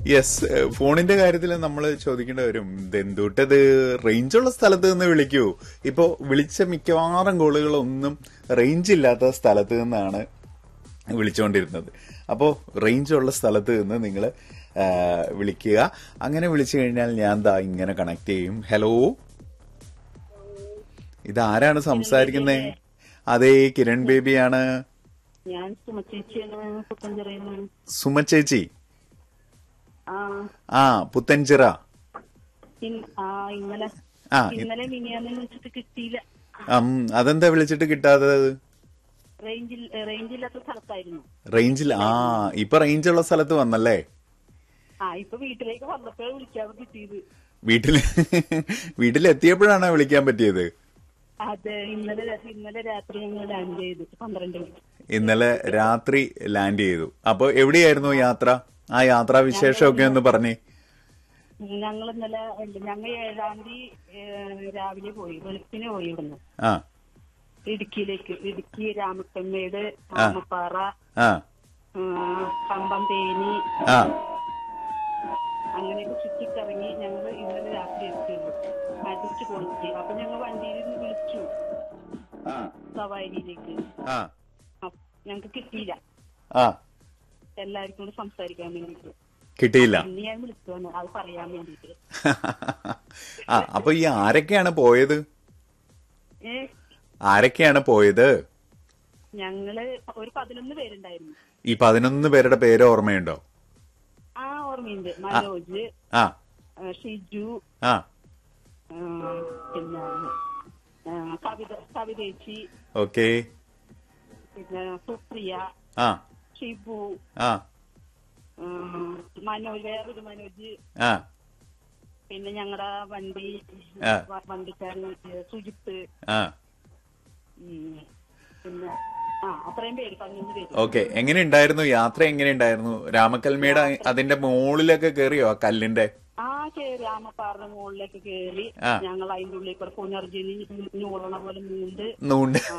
Yes ഫോണിന്റെ കാര്യത്തിൽ നമ്മൾ ചോദിക്കേണ്ട വരും ഇതെന്തൂട്ടത് റേഞ്ചുള്ള സ്ഥലത്ത് നിന്ന് വിളിക്കൂ ഇപ്പോ വിളിച്ച മിക്കവാറും കോളുകളൊന്നും റേഞ്ച് ഇല്ലാത്ത സ്ഥലത്ത് നിന്നാണ് വിളിച്ചുകൊണ്ടിരുന്നത് അപ്പോൾ റേഞ്ചുള്ള സ്ഥലത്ത് നിന്ന് നിങ്ങൾ വിളിക്കുക അങ്ങനെ വിളിച്ചു കഴിഞ്ഞാൽ ഞാൻ ദാ ഇങ്ങനെ കണക്ട് ചെയ്യും ഹലോ ഇതാരാണ് സംസാരിക്കുന്നത് അതെ കിരൺ ബേബിയാണ് ഞാൻ സുമച്ചേച്ചിയാണ് പുത്തഞ്ചിറയിൽ സുമ ചേച്ചി ആ ആ പുത്തൻചിറ ഇൻ- ആ ഇന്നലെ ആ ഇന്നലെ മിനിയാന്ന് വിളിച്ചിട്ട് കിട്ടിയില്ല ഉം, അതെന്താ വിളിച്ചിട്ട് കിട്ടാത്തത് റേഞ്ചിൽ റേഞ്ചില്ലാത്ത സ്ഥലത്തായിരുന്നു റേഞ്ചിൽ ആ ഇപ്പൊ റേഞ്ചുള്ള സ്ഥലത്ത് വന്നല്ലേ ആ ഇപ്പൊ വീട്ടിലേക്ക് വന്നപ്പോഴേ വിളിക്കാതെ കിട്ടിയത് വീട്ടില് വീട്ടിലെത്തിയപ്പോഴാണ് വിളിക്കാൻ പറ്റിയത് അതെ ഇന്നലെ രാ- ഇന്നലെ രാത്രി ഞങ്ങൾ ലാൻഡ് ചെയ്തു പന്ത്രണ്ട് മണി ഇന്നലെ രാത്രി ലാൻഡ് ചെയ്തു അപ്പൊ എവിടെയായിരുന്നു യാത്ര ആ യാത്രാ വിശേഷമൊക്കെ ഒന്ന് പറഞ്ഞേ ഞങ്ങൾ ഇന്നലെ ഞങ്ങൾ ഏഴാം തീയതി ഏഹ്, രാവിലെ പോയി വെളുപ്പിന് പോയി ഇവിടുന്ന് ആ ഇടുക്കിയിലേക്ക് ഇടുക്കി രാമക്കമ്മേട് രാമപ്പാറ ആ ആ, കമ്പം തേനി ആ അങ്ങനെയൊക്കെ ചുറ്റിക്കറങ്ങി ഞങ്ങൾ ഇന്നലെ രാത്രി എത്തിയുള്ളൂ അടിച്ചു പൊളിച്ച് അപ്പൊ ഞങ്ങൾ വണ്ടിയിൽ നിന്ന് വിളിച്ചു ആ സവാരിയിലേക്ക് ആ അപ്പ- ഞങ്ങക്ക് കിട്ടിയില്ല ആ എല്ലാവർക്കും കൂടി സംസാരിക്കാൻ വേണ്ടിട്ട് കിട്ടിയില്ല ഇന്ന് ഞാൻ വിളിച്ചു അത് പറയാൻ വേണ്ടിട്ട് ആ അപ്പൊ ഈ ആരൊക്കെയാണ് പോയത് ഏ ആരൊക്കെയാണ് പോയത് ഞങ്ങള് ഒരു പതിനൊന്ന് പേരുണ്ടായിരുന്നു ഈ പതിനൊന്ന് പേരുടെ പേര് ഓർമ്മയുണ്ടോ ആ ഓർമ്മയുണ്ട് മനോജ് ആ ആ, ഷിജു ആ ആ, പിന്നെ ആ, കവിത കവിതേച്ചി ഓക്കെ പിന്നെ സുപ്രിയ ആ ഷിബു ആ ആ, മനോജ് വേറൊരു മനോജ് ആ പിന്നെ ഞങ്ങളുടെ വണ്ടി ആ. വ- വണ്ടിക്കാരൻ ഏ, സുജിത്ത് ആ ഉം, പിന്നെ ആ അത്രയും പേര് പതിനഞ്ച് പേര് ഓക്കെ എങ്ങനെ ഉണ്ടായിരുന്നു യാത്ര എങ്ങനെ ഉണ്ടായിരുന്നു രാമക്കൽമേട് അതിന്റെ മുകളിലൊക്കെ കേറിയോ ആ കല്ലിന്റെ ആ കേറി രാമപ്പാറിന്റെ മുകളിലേക്ക് കേറി ആ. ഞങ്ങൾ അതിന്റെ ഉള്ളിൽ കൂടെ പുനർജനി നൂളണ പോലെ നീണ്ട് നൂണ്ട് ആ,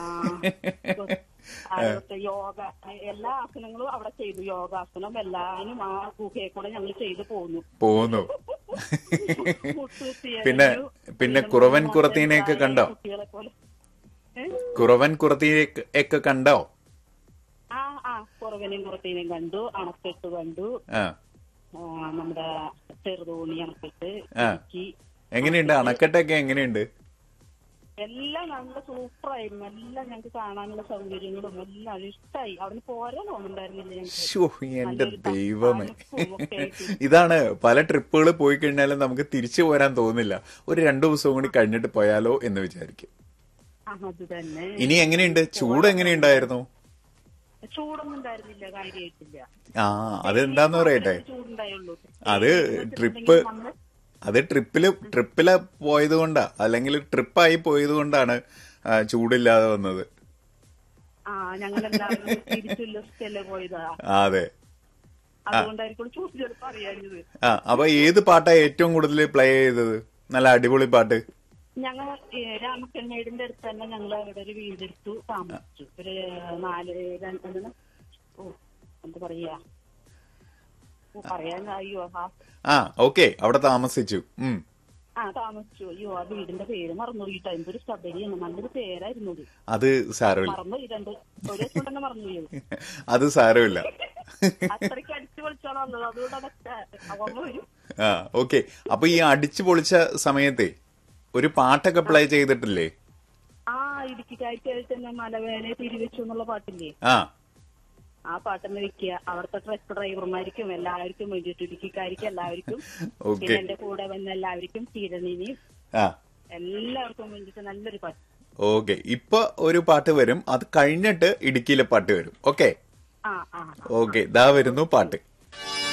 അവിടുത്തെ യോഗ എല്ലാ ആസനങ്ങളും അവിടെ ചെയ്തു യോഗാസനം എല്ലാനും ആ ഗുഹയെ കൂടെ ഞങ്ങൾ ചെയ്തു പോന്നു പോന്നു മുട്ടുകുത്തി പിന്നെ എറിഞ്ഞു. പിന്നെ കുറവൻ കുറത്തീനെയൊക്കെ കണ്ടോ കുട്ടികളെ പോലെ ഏ? കുറവൻ കുറത്തിയൊക്കെ കണ്ടോ ആ ആ കുറവനെയും കുറത്തേനെയും കണ്ടു അണക്കെട്ട് കണ്ടു ആ ആ, നമ്മുടെ ചെറുതോണി അണക്കെട്ട് ആ. ഇടുക്കി എങ്ങനെയുണ്ട് അണക്കെട്ടൊക്കെ എങ്ങനെയുണ്ട് എല്ലാം നല്ല സൂപ്പറായിരുന്നു എല്ലാം ഞങ്ങൾക്ക് കാണാനുള്ള സൗകര്യങ്ങളും എല്ലാം ഇഷ്ടമായി അവിടെ പോരാൻ തോന്നുന്നുണ്ടായിരുന്നില്ല ഞങ്ങൾക്ക് ശ്ശോ, എന്റെ നല്ലൊരു ദൈവമേ തണുപ്പും ഒക്കെ ആയിട്ട്. ഇതാണ് പല ട്രിപ്പുകൾ പോയി കഴിഞ്ഞാലും നമുക്ക് തിരിച്ചു പോരാൻ തോന്നില്ല ഒരു രണ്ടു ദിവസവും കൂടി കഴിഞ്ഞിട്ട് പോയാലോ എന്ന് വിചാരിക്കും ആ, അത് തന്നെ ഇനി എങ്ങനെയുണ്ട് ചൂട് എങ്ങനെയുണ്ടായിരുന്നു ചൂടൊന്നും ഉണ്ടായിരുന്നില്ല കാര്യമായിട്ടില്ല ആ അതെന്താന്ന് പറയട്ടെ ചൂടുണ്ടായുള്ളൂ അത് ട്രിപ്പ് അത് ട്രിപ്പില് ട്രിപ്പില് പോയത് കൊണ്ടാ അല്ലെങ്കിൽ ട്രിപ്പായി പോയത് കൊണ്ടാണ് ആ, ചൂടില്ലാതെ വന്നത് ആ ഞങ്ങളെല്ലാവരും തിരിച്ചുല്ലസിച്ചല്ലേ പോയതാ ആ, അതെ അതുകൊണ്ടായിരിക്കും ചൂട് ചിലപ്പോ അറിയാഞ്ഞത് ആ അപ്പൊ ഏത് പാട്ടാ ഏറ്റവും കൂടുതൽ പ്ലേ ചെയ്തത് നല്ല അടിപൊളി പാട്ട് ഞങ്ങൾ രാമക്കണ്ണേടിന്റെ അടുത്ത് തന്നെ ഞങ്ങൾ അവിടെ ഒരു വീടെടുത്തു താമസിച്ചു ഒരു നാല് രണ്ട് എന്താണ്? ഓ എന്താ പറയാ ഓ, പറയാൻ അയ്യോ ആ ആ ഓക്കെ അവിടെ താമസിച്ചു ഉം ആ താമസിച്ചു അയ്യോ ആ വീടിന്റെ പേര് മറന്നുപോയിട്ടോ എന്തൊരു ശബരിയാണ് നല്ലൊരു പേരായിരുന്നു അത് അത് സാരമില്ല മറന്നുപോയി രണ്ട് ഒരു ദിവസം തന്നെ മറന്നുപോയി അത് സാരമില്ല അത്രയ്ക്ക് അടിച്ചു പൊളിച്ചാണ് വന്നത് അതുകൊണ്ട് അതൊക്കെ ഓർമ്മ വരും ആ ഓക്കെ അപ്പൊ ഈ അടിച്ചു പൊളിച്ച സമയത്തെ ഒരു പാട്ടൊക്കെ പ്ലേ ചെയ്തിട്ടില്ലേ ആ ഇടുക്കിക്കാരിക്കായിട്ട് തന്നെ മലവേനെ തിരിവെച്ചു എന്നുള്ള പാട്ടില്ലേ ആ ആ പാട്ടെന്ന് വെക്കുക അവിടുത്തെ ട്രക്ക് ഡ്രൈവർമാർക്കും എല്ലാവർക്കും വേണ്ടിയിട്ട് ഇടുക്കിക്കാരിക്കും എല്ലാവർക്കും ഓക്കെ പിന്നെ എന്റെ കൂടെ വന്ന എല്ലാവർക്കും കിരണിനെയും ആ എല്ലാവർക്കും വേണ്ടിയിട്ട് നല്ലൊരു പാട്ട് ഓക്കെ ഇപ്പൊ ഒരു പാട്ട് വരും അത് കഴിഞ്ഞിട്ട് ഇടുക്കിയിലെ പാട്ട് വരും ഓക്കെ ആ ആ ഓക്കെ ദാ വരുന്നു പാട്ട്